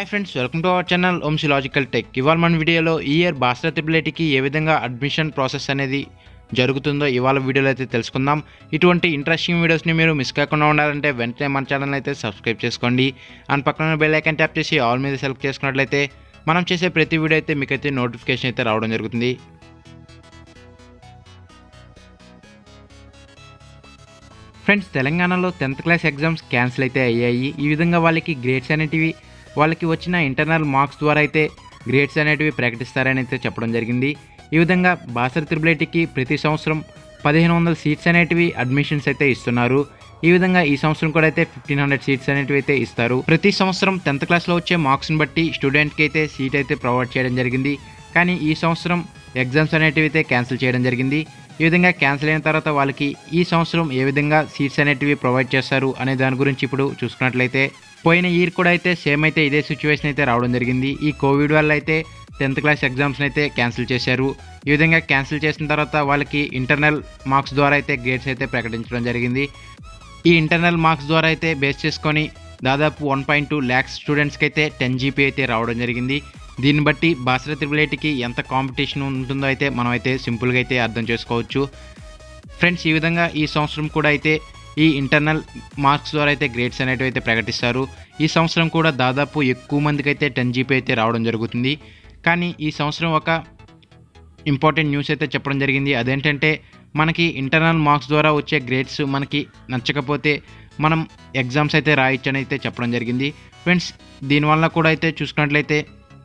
hi friends welcome to our channel ఓమ్సి logical tech ఇవాళ మన వీడియోలో ఈ ఇయర్ బాస్టర్ త్రిబులేటికి ఏ విధంగా అడ్మిషన్ ప్రాసెస్ అనేది జరుగుతుందో ఇవాళ వీడియోలో అయితే తెలుసుకుందాం ఇటువంటి ఇంట్రెస్టింగ్ వీడియోస్ని మీరు మిస్ కాకుండా ఉండాలంటే వెంటనే మన ఛానల్ అయితే సబ్స్క్రైబ్ చేసుకోండి అండ్ పక్కన బెల్ ఐకాన్ ట్యాప్ చేసి ఆల్ మీద సెలెక్ట్ చేసుకున్నట్లయితే మనం చేసే ప్రతి వీడియో అయితే మీకైతే నోటిఫికేషన్ అయితే రావడం జరుగుతుంది ఫ్రెండ్స్ తెలంగాణలో టెన్త్ క్లాస్ ఎగ్జామ్స్ క్యాన్సిల్ అయితే అయ్యాయి ఈ విధంగా వాళ్ళకి గ్రేడ్స్ అనేటివి వాళ్ళకి వచ్చిన ఇంటర్నల్ మార్క్స్ ద్వారా అయితే గ్రేడ్స్ అనేటివి ప్రకటిస్తారని అయితే చెప్పడం జరిగింది ఈ విధంగా బాసర్ త్రిబులేటికి ప్రతి సంవత్సరం పదిహేను వందల సీట్స్ అనేటివి అడ్మిషన్స్ అయితే ఇస్తున్నారు ఈ విధంగా ఈ సంవత్సరం కూడా అయితే ఫిఫ్టీన్ హండ్రెడ్ సీట్స్ అనేటివి అయితే ఇస్తారు ప్రతి సంవత్సరం టెన్త్ క్లాస్లో వచ్చే మార్క్స్ని బట్టి స్టూడెంట్కి అయితే సీట్ అయితే ప్రొవైడ్ చేయడం జరిగింది కానీ ఈ సంవత్సరం ఎగ్జామ్స్ అనేటివి అయితే క్యాన్సిల్ చేయడం జరిగింది ఈ విధంగా క్యాన్సిల్ అయిన తర్వాత వాళ్ళకి ఈ సంవత్సరం ఏ విధంగా సీట్స్ అనేటివి ప్రొవైడ్ చేస్తారు అనే దాని గురించి ఇప్పుడు చూసుకున్నట్లయితే పోయిన ఇయర్ కూడా అయితే సేమ్ అయితే ఇదే సిచ్యువేషన్ అయితే రావడం జరిగింది ఈ కోవిడ్ వల్ల అయితే టెన్త్ క్లాస్ ఎగ్జామ్స్ని అయితే క్యాన్సిల్ చేశారు ఈ విధంగా క్యాన్సిల్ చేసిన తర్వాత వాళ్ళకి ఇంటర్నల్ మార్క్స్ ద్వారా అయితే గ్రేడ్స్ అయితే ప్రకటించడం జరిగింది ఈ ఇంటర్నల్ మార్క్స్ ద్వారా అయితే బేస్ చేసుకొని దాదాపు వన్ పాయింట్ టూ ల్యాక్స్ స్టూడెంట్స్కి అయితే టెన్ జీపీ అయితే రావడం జరిగింది దీన్ని బట్టి బాసర త్రిబులేటికి ఎంత కాంపిటీషన్ ఉంటుందో అయితే మనం అయితే సింపుల్గా అయితే అర్థం చేసుకోవచ్చు ఫ్రెండ్స్ ఈ విధంగా ఈ సంవత్సరం కూడా అయితే ఈ ఇంటర్నల్ మార్క్స్ ద్వారా అయితే గ్రేడ్స్ అనేటివి అయితే ప్రకటిస్తారు ఈ సంవత్సరం కూడా దాదాపు ఎక్కువ మందికి అయితే టెన్ జీపీ అయితే రావడం జరుగుతుంది కానీ ఈ సంవత్సరం ఒక ఇంపార్టెంట్ న్యూస్ అయితే చెప్పడం జరిగింది అదేంటంటే మనకి ఇంటర్నల్ మార్క్స్ ద్వారా వచ్చే గ్రేడ్స్ మనకి నచ్చకపోతే మనం ఎగ్జామ్స్ అయితే రాయొచ్చని అయితే చెప్పడం జరిగింది ఫ్రెండ్స్ దీనివల్ల కూడా అయితే చూసుకున్నట్లయితే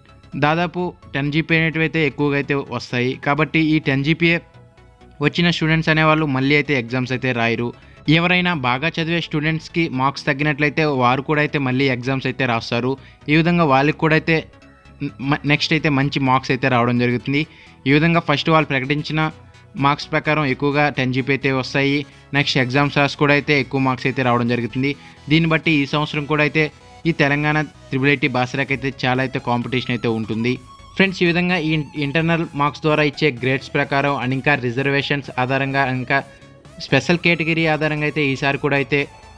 దాదాపు టెన్ జీపీ అనేటివి అయితే ఎక్కువగా అయితే వస్తాయి కాబట్టి ఈ టెన్ జీపీఏ వచ్చిన స్టూడెంట్స్ అనేవాళ్ళు మళ్ళీ అయితే ఎగ్జామ్స్ అయితే రాయరు ఎవరైనా బాగా చదివే స్టూడెంట్స్కి మార్క్స్ తగ్గినట్లయితే వారు కూడా అయితే మళ్ళీ ఎగ్జామ్స్ అయితే రాస్తారు ఈ విధంగా వాళ్ళకి కూడా అయితే నెక్స్ట్ అయితే మంచి మార్క్స్ అయితే రావడం జరుగుతుంది ఈ విధంగా ఫస్ట్ వాళ్ళు ప్రకటించిన మార్క్స్ ప్రకారం ఎక్కువగా టెన్ జీపీ అయితే వస్తాయి నెక్స్ట్ ఎగ్జామ్స్ రాసి కూడా అయితే ఎక్కువ మార్క్స్ అయితే రావడం జరుగుతుంది దీన్ని బట్టి ఈ సంవత్సరం కూడా అయితే ఈ తెలంగాణ త్రిబుల్ ఐటీ బాసరాకి అయితే చాలా అయితే కాంపిటీషన్ అయితే ఉంటుంది ఫ్రెండ్స్ ఈ విధంగా ఈ ఇంటర్నల్ మార్క్స్ ద్వారా ఇచ్చే గ్రేడ్స్ ప్రకారం అండ్ ఇంకా రిజర్వేషన్స్ ఆధారంగా ఇంకా స్పెషల్ కేటగిరీ ఆధారంగా అయితే ఈసారి కూడా అయితే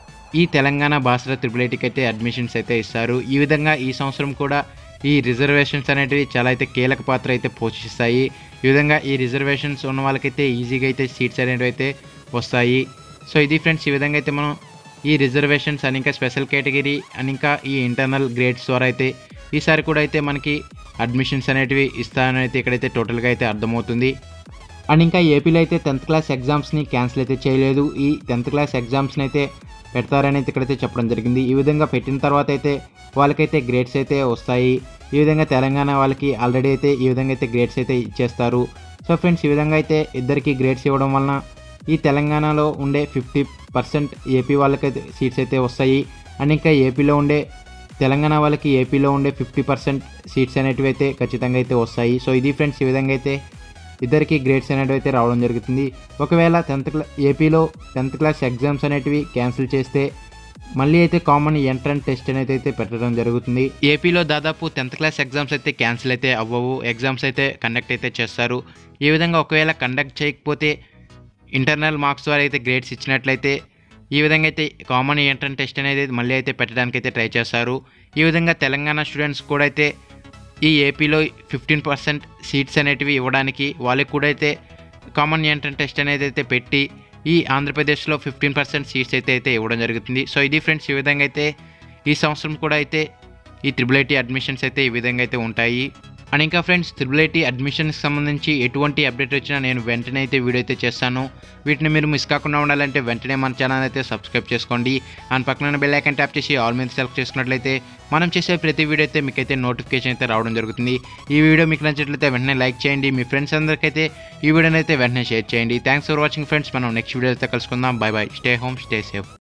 ఈ తెలంగాణ బాసరా త్రిబుల్ ఐటీకి అయితే అడ్మిషన్స్ అయితే ఇస్తారు ఈ విధంగా ఈ సంవత్సరం కూడా ఈ రిజర్వేషన్స్ అనేటివి చాలా అయితే కీలక పాత్ర అయితే పోషిస్తాయి ఈ విధంగా ఈ రిజర్వేషన్స్ ఉన్న వాళ్ళకైతే ఈజీగా అయితే సీట్స్ అనేటివి అయితే వస్తాయి సో ఇది ఫ్రెండ్స్ ఈ విధంగా అయితే మనం ఈ రిజర్వేషన్స్ అని ఇంకా స్పెషల్ కేటగిరీ అని ఇంకా ఈ ఇంటర్నల్ గ్రేడ్స్ ద్వారా అయితే ఈసారి కూడా అయితే మనకి అడ్మిషన్స్ అనేటివి ఇస్తానని అయితే ఇక్కడైతే టోటల్గా అయితే అర్థమవుతుంది అండ్ ఇంకా ఏపీలో అయితే టెన్త్ క్లాస్ ఎగ్జామ్స్ని క్యాన్సిల్ అయితే చేయలేదు ఈ టెన్త్ క్లాస్ ఎగ్జామ్స్ని అయితే పెడతారని అయితే ఇక్కడైతే చెప్పడం జరిగింది ఈ విధంగా పెట్టిన తర్వాత అయితే వాళ్ళకైతే గ్రేడ్స్ అయితే వస్తాయి ఈ విధంగా తెలంగాణ వాళ్ళకి ఆల్రెడీ అయితే ఈ విధంగా అయితే గ్రేడ్స్ అయితే ఇచ్చేస్తారు సో ఫ్రెండ్స్ ఈ విధంగా అయితే ఇద్దరికి గ్రేడ్స్ ఇవ్వడం వలన ఈ తెలంగాణలో ఉండే ఫిఫ్టీ పర్సెంట్ ఏపీ వాళ్ళకైతే సీట్స్ అయితే వస్తాయి అండ్ ఇంకా ఏపీలో ఉండే తెలంగాణ వాళ్ళకి ఏపీలో ఉండే ఫిఫ్టీ పర్సెంట్ సీట్స్ అనేటివి అయితే ఖచ్చితంగా అయితే వస్తాయి సో ఇది ఫ్రెండ్స్ ఈ విధంగా అయితే ఇద్దరికి గ్రేడ్స్ అనేటివి అయితే రావడం జరుగుతుంది ఒకవేళ టెన్త్ క్లా ఏపీలో టెన్త్ క్లాస్ ఎగ్జామ్స్ అనేటివి క్యాన్సిల్ చేస్తే మళ్ళీ అయితే కామన్ ఎంట్రన్స్ టెస్ట్ అనేది అయితే పెట్టడం జరుగుతుంది ఏపీలో దాదాపు టెన్త్ క్లాస్ ఎగ్జామ్స్ అయితే క్యాన్సిల్ అయితే అవ్వవు ఎగ్జామ్స్ అయితే కండక్ట్ అయితే చేస్తారు ఈ విధంగా ఒకవేళ కండక్ట్ చేయకపోతే ఇంటర్నల్ మార్క్స్ ద్వారా అయితే గ్రేడ్స్ ఇచ్చినట్లయితే ఈ విధంగా అయితే కామన్ ఎంట్రన్స్ టెస్ట్ అనేది మళ్ళీ అయితే పెట్టడానికి అయితే ట్రై చేస్తారు ఈ విధంగా తెలంగాణ స్టూడెంట్స్ కూడా అయితే ఈ ఏపీలో ఫిఫ్టీన్ పర్సెంట్ సీట్స్ అనేటివి ఇవ్వడానికి వాళ్ళకి కూడా అయితే కామన్ ఎంట్రన్స్ టెస్ట్ అనేది అయితే పెట్టి ఈ ఆంధ్రప్రదేశ్లో ఫిఫ్టీన్ పర్సెంట్ సీట్స్ అయితే అయితే ఇవ్వడం జరుగుతుంది సో ఇది ఫ్రెండ్స్ ఈ విధంగా అయితే ఈ సంవత్సరం కూడా అయితే ఈ త్రిబుల్ ఐటీ అడ్మిషన్స్ అయితే ఈ విధంగా అయితే ఉంటాయి అండ్ ఇంకా ఫ్రెండ్స్ త్రిబుల్ ఐటీ అడ్మిషన్కి సంబంధించి ఎటువంటి అప్డేట్ వచ్చినా నేను వెంటనే అయితే వీడియో అయితే చేస్తాను వీటిని మీరు మిస్ కాకుండా ఉండాలంటే వెంటనే మన ఛానల్ అయితే సబ్స్క్రైబ్ చేసుకోండి అండ్ పక్కన బెల్ ఐకాన్ ట్యాప్ చేసి ఆల్ మీద సెలెక్ట్ చేసుకున్నట్లయితే మనం చేసే ప్రతి వీడియో అయితే మీకైతే నోటిఫికేషన్ అయితే రావడం జరుగుతుంది ఈ వీడియో మీకు నచ్చినట్లయితే వెంటనే లైక్ చేయండి మీ ఫ్రెండ్స్ అందరికైతే ఈ వీడియోని అయితే వెంటనే షేర్ చేయండి థ్యాంక్స్ ఫర్ వాచింగ్ ఫ్రెండ్స్ మనం నెక్స్ట్ వీడియో అయితే కలుసుకుందాం bye bye stay home stay safe